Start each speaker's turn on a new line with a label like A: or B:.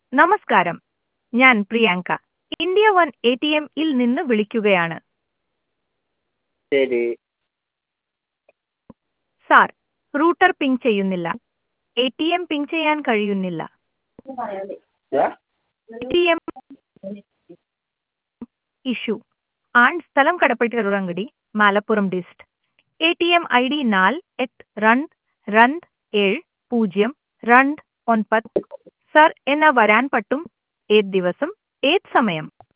A: നമസ്കാരം ഞാൻ Priyanka India one A T എമ്മിൽ നിന്ന് വിളിക്കുകയാണ്
B: ശരി
A: സാർ റൂട്ടർ പിങ് ചെയ്യുന്നില്ല എ ടി എം പിങ് ചെയ്യാൻ കഴിയുന്നില്ല
B: ഏ?
A: A T M issue and സ്ഥലം കടപ്പട്ടിറങ്ങടി Malappuram dist A T M I D നാല് എട്ട് രണ്ട് രണ്ട് ഏഴ് പൂജ്യം രണ്ട് ഒൻപത് സർ എന്ന വരാൻ പറ്റും ഏത് ദിവസം ഏത് സമയം